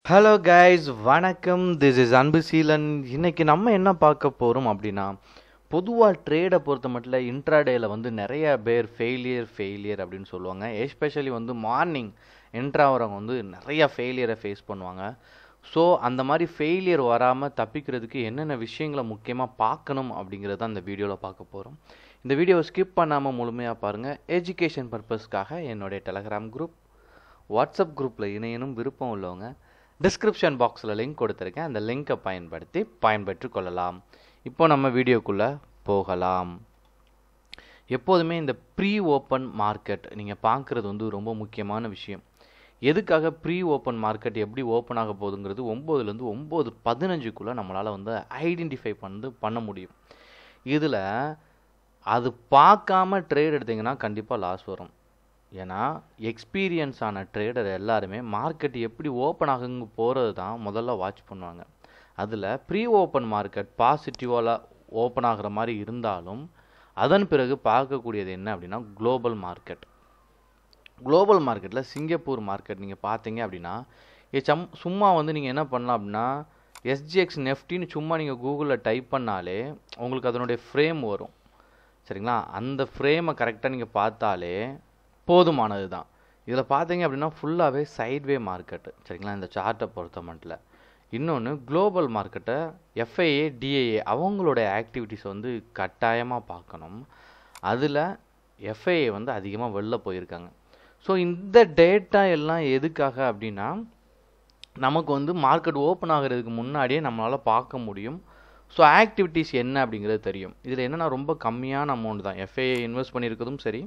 hello guys வணக்கம் this is Anbu Seelan இன்னைக்கு நம்ம என்ன பார்க்க போகிறோம் அப்படின்னா பொதுவாக ட்ரேடை பொறுத்த மட்டும் இன்ட்ராடேயில் வந்து நிறைய பேர் ஃபெயிலியர் ஃபெயிலியர் அப்படின்னு சொல்லுவாங்க எஸ்பெஷலி வந்து மார்னிங் என்ட்ராகிறவங்க வந்து நிறைய ஃபெயிலியரை ஃபேஸ் பண்ணுவாங்க ஸோ அந்த மாதிரி ஃபெயிலியர் வராமல் தப்பிக்கிறதுக்கு என்னென்ன விஷயங்களை முக்கியமாக பார்க்கணும் அப்படிங்கிறத அந்த வீடியோவில் பார்க்க போகிறோம் இந்த வீடியோவை ஸ்கிப் பண்ணாமல் முழுமையாக பாருங்கள் எஜுகேஷன் பர்பஸ்க்காக என்னுடைய டெலகிராம் குரூப் வாட்ஸ்அப் குரூப்பில் இணையனும் விருப்பம் உள்ளவங்க டிஸ்கிரிப்ஷன் பாக்ஸில் லிங்க் கொடுத்துருக்கேன் அந்த லிங்கை பயன்படுத்தி பயன்பெற்று கொள்ளலாம் இப்போ நம்ம வீடியோக்குள்ளே போகலாம் எப்போதுமே இந்த ப்ரீ ஓப்பன் மார்க்கெட் நீங்கள் பார்க்குறது வந்து ரொம்ப முக்கியமான விஷயம் எதுக்காக ப்ரீ ஓப்பன் மார்க்கெட் எப்படி ஓப்பன் ஆக போகுதுங்கிறது ஒம்போதுலேருந்து ஒம்பது பதினஞ்சுக்குள்ளே நம்மளால் வந்து ஐடென்டிஃபை பண்ணது பண்ண முடியும் இதில் அது பார்க்காம ட்ரேட் எடுத்தீங்கன்னா கண்டிப்பாக லாஸ் வரும் ஏன்னா எக்ஸ்பீரியன்ஸ் ஆன ட்ரேடர் எல்லாருமே மார்க்கெட் எப்படி ஓப்பன் ஆகுங்க போகிறது தான் முதல்ல வாட்ச் பண்ணுவாங்க அதில் ப்ரீ ஓப்பன் மார்க்கெட் பாசிட்டிவாக ஓப்பன் ஆகிற மாதிரி இருந்தாலும் அதன் பிறகு பார்க்கக்கூடியது என்ன அப்படின்னா குளோபல் மார்க்கெட் குளோபல் மார்க்கெட்டில் சிங்கப்பூர் மார்க்கெட் நீங்கள் பார்த்தீங்க அப்படின்னா இது சம் சும்மா வந்து நீங்கள் என்ன பண்ணலாம் அப்படின்னா எஸ்ஜிஎக்ஸ் நெஃப்டின்னு சும்மா நீங்கள் கூகுளில் டைப் பண்ணாலே உங்களுக்கு அதனுடைய ஃப்ரேம் வரும் சரிங்களா அந்த ஃப்ரேமை கரெக்டாக நீங்கள் பார்த்தாலே போதுமானது தான் இதில் பார்த்தீங்க அப்படின்னா ஃபுல்லாகவே சைட்வே மார்க்கெட்டு சரிங்களா இந்த சார்ட்டை பொறுத்த மட்டும் இன்னொன்று குளோபல் மார்க்கெட்டை எஃப்ஐஏ டிஏஏ அவங்களோட ஆக்டிவிட்டிஸ் வந்து கட்டாயமாக பார்க்கணும் அதில் எஃப்ஐஏ வந்து அதிகமாக வெளில போயிருக்காங்க ஸோ இந்த டேட்டா எல்லாம் எதுக்காக அப்படின்னா நமக்கு வந்து மார்க்கெட் ஓப்பன் ஆகிறதுக்கு முன்னாடியே நம்மளால் பார்க்க முடியும் ஸோ ஆக்டிவிட்டீஸ் என்ன அப்படிங்கிறது தெரியும் இதில் என்னென்னா ரொம்ப கம்மியான அமௌண்ட் தான் எஃப்ஐஏ இன்வெஸ்ட் பண்ணியிருக்கிறதும் சரி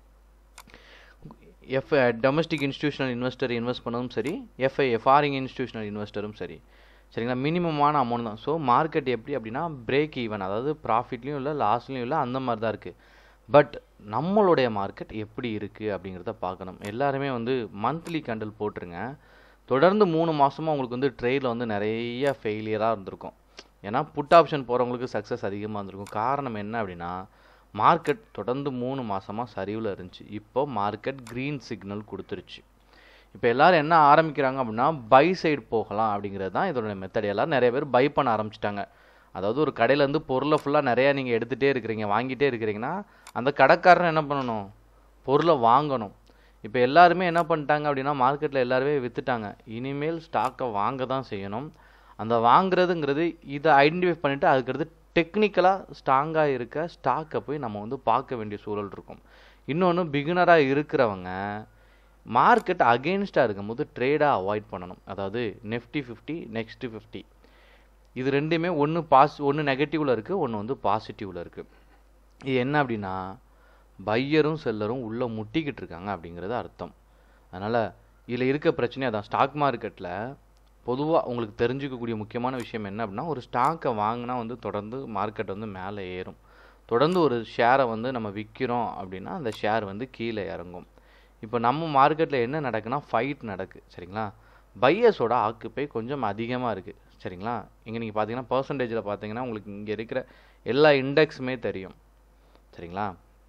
F domestic institutional investor invest பண்ணதும் சரி எஃப்ஐஏ ஃபாரின் இன்ஸ்டியூஷனல் இன்வெஸ்டரும் சரி சரிங்களா மினிமமான அமௌண்ட் தான் ஸோ மார்க்கெட் எப்படி அப்படின்னா பிரேக் ஈவன் அதாவது ப்ராஃபிட்லேயும் இல்லை லாஸ்ட்லேயும் இல்லை அந்த மாதிரி தான் இருக்குது பட் நம்மளுடைய மார்க்கெட் எப்படி இருக்குது அப்படிங்கிறத பார்க்கணும் எல்லாருமே வந்து மந்த்லி கண்டல் போட்டுருங்க தொடர்ந்து மூணு மாதமாக உங்களுக்கு வந்து ட்ரேடில் வந்து நிறைய ஃபெயிலியராக இருந்திருக்கும் ஏன்னா புட் ஆப்ஷன் போகிறவங்களுக்கு சக்ஸஸ் அதிகமாக இருந்திருக்கும் காரணம் என்ன அப்படின்னா மார்க்கெட் தொடர்ந்து மூணு மாதமாக சரிவில் இருந்துச்சு இப்போ மார்க்கெட் க்ரீன் சிக்னல் கொடுத்துருச்சு இப்போ எல்லோரும் என்ன ஆரம்பிக்கிறாங்க அப்படின்னா பை சைடு போகலாம் அப்படிங்கிறது தான் இதோட மெத்தட் எல்லோரும் நிறைய பேர் பை பண்ண ஆரம்பிச்சிட்டாங்க அதாவது ஒரு கடையிலேருந்து பொருளை ஃபுல்லாக நிறையா நீங்கள் எடுத்துகிட்டே இருக்கிறீங்க வாங்கிட்டே இருக்கிறீங்கன்னா அந்த கடைக்காரன் என்ன பண்ணணும் பொருளை வாங்கணும் இப்போ எல்லாருமே என்ன பண்ணிட்டாங்க அப்படின்னா மார்க்கெட்டில் எல்லாருமே விற்றுட்டாங்க இனிமேல் ஸ்டாக்கை வாங்க தான் செய்யணும் அந்த வாங்குறதுங்கிறது இதை ஐடென்டிஃபை பண்ணிவிட்டு அதுக்கடுத்து டெக்னிக்கலாக ஸ்ட்ராங்காக இருக்க ஸ்டாக்கை போய் நம்ம வந்து பார்க்க வேண்டிய சூழல் இருக்கும் இன்னொன்று பிகினராக இருக்கிறவங்க மார்க்கெட் அகெயின்ஸ்டாக இருக்கும்போது ட்ரேடாக அவாய்ட் பண்ணணும் அதாவது நெஃப்டி ஃபிஃப்டி நெக்ஸ்ட்டு ஃபிஃப்டி இது ரெண்டுமே ஒன்று பாஸ் ஒன்று நெகட்டிவில் இருக்குது ஒன்று வந்து பாசிட்டிவில் இருக்குது இது என்ன அப்படின்னா பையரும் செல்லரும் உள்ளே முட்டிக்கிட்டு இருக்காங்க அப்படிங்கிறது அர்த்தம் அதனால் இதில் இருக்க பிரச்சனை அதான் ஸ்டாக் மார்க்கெட்டில் பொதுவாக உங்களுக்கு தெரிஞ்சுக்கக்கூடிய முக்கியமான விஷயம் என்ன அப்படின்னா ஒரு ஸ்டாக்கை வாங்கினா வந்து தொடர்ந்து மார்க்கெட் வந்து மேலே ஏறும் தொடர்ந்து ஒரு ஷேரை வந்து நம்ம விற்கிறோம் அப்படின்னா அந்த ஷேர் வந்து கீழே இறங்கும் இப்போ நம்ம மார்க்கெட்டில் என்ன நடக்குன்னா ஃபைட் நடக்கு சரிங்களா பையர்ஸோட ஆக்குப்பை கொஞ்சம் அதிகமாக இருக்குது சரிங்களா இங்கே நீங்கள் பார்த்தீங்கன்னா பர்சன்டேஜில் பார்த்தீங்கன்னா உங்களுக்கு இங்கே இருக்கிற எல்லா இண்டெக்ஸுமே தெரியும் சரிங்களா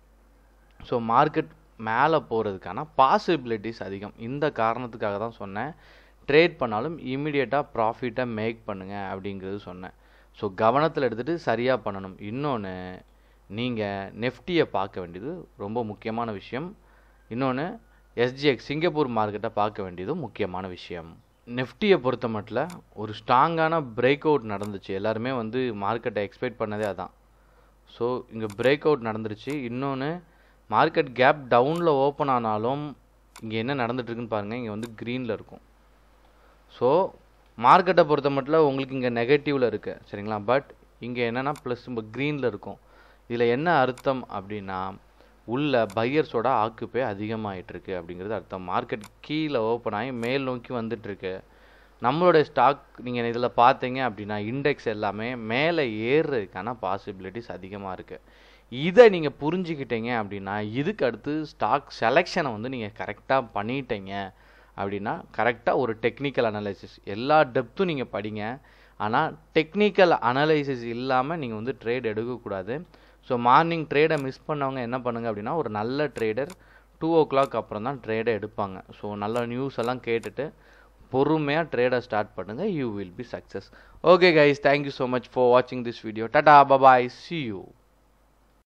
ஸோ மார்க்கெட் மேலே போகிறதுக்கான பாசிபிலிட்டிஸ் அதிகம் இந்த காரணத்துக்காக தான் சொன்னேன் ட்ரேட் பண்ணாலும் இமீடியட்டாக ப்ராஃபிட்டை மேக் பண்ணுங்கள் அப்படிங்கிறது சொன்னேன் ஸோ கவனத்தில் எடுத்துகிட்டு சரியாக பண்ணணும் இன்னொன்று நீங்கள் நெஃப்டியை பார்க்க வேண்டியது ரொம்ப முக்கியமான விஷயம் இன்னொன்று எஸ்ஜிஎக்ஸ் சிங்கப்பூர் மார்க்கெட்டை பார்க்க வேண்டியது முக்கியமான விஷயம் நெஃப்டியை பொறுத்த மட்டும் ஒரு ஸ்ட்ராங்கான பிரேக் அவுட் நடந்துச்சு எல்லாருமே வந்து மார்க்கெட்டை எக்ஸ்பெக்ட் பண்ணதே அதான் ஸோ இங்கே பிரேக் அவுட் நடந்துருச்சு இன்னொன்று மார்க்கெட் கேப் டவுனில் ஓப்பன் ஆனாலும் இங்கே என்ன நடந்துட்டுருக்குன்னு பாருங்கள் இங்கே வந்து க்ரீனில் இருக்கும் ஸோ மார்க்கெட்டை பொறுத்த மட்டும் உங்களுக்கு இங்கே நெகட்டிவில் இருக்குது சரிங்களா பட் இங்கே என்னென்னா ப்ளஸ் இப்போ க்ரீனில் இருக்கும் இதில் என்ன அர்த்தம் அப்படின்னா உள்ள பையர்ஸோட ஆக்குப்பே அதிகமாகிட்டுருக்கு அப்படிங்கிறது அர்த்தம் மார்க்கெட் கீழே ஓப்பன் ஆகி மேல் நோக்கி வந்துட்டுருக்கு நம்மளோட ஸ்டாக் நீங்கள் இதில் பார்த்தீங்க அப்படின்னா இண்டெக்ஸ் எல்லாமே மேலே ஏறுறதுக்கான பாசிபிலிட்டிஸ் அதிகமாக இருக்குது இதை நீங்கள் புரிஞ்சுக்கிட்டீங்க அப்படின்னா இதுக்கு அடுத்து ஸ்டாக் செலெக்ஷனை வந்து நீங்கள் கரெக்டாக பண்ணிட்டீங்க அப்படின்னா கரெக்டாக ஒரு டெக்னிக்கல் அனலைசிஸ் எல்லா டெப்த்தும் நீங்கள் படிங்க ஆனால் டெக்னிக்கல் அனலைசிஸ் இல்லாமல் நீங்கள் வந்து ட்ரேட் எடுக்கக்கூடாது ஸோ மார்னிங் ட்ரேடை மிஸ் பண்ணவங்க என்ன பண்ணுங்கள் அப்படின்னா ஒரு நல்ல ட்ரேடர் டூ ஓ கிளாக் அப்புறம் தான் ட்ரேடை எடுப்பாங்க ஸோ நல்ல நியூஸ் எல்லாம் கேட்டுட்டு பொறுமையாக ட்ரேடை ஸ்டார்ட் பண்ணுங்கள் you will be success okay guys thank you so much for வாட்சிங் this video tata bye bye see you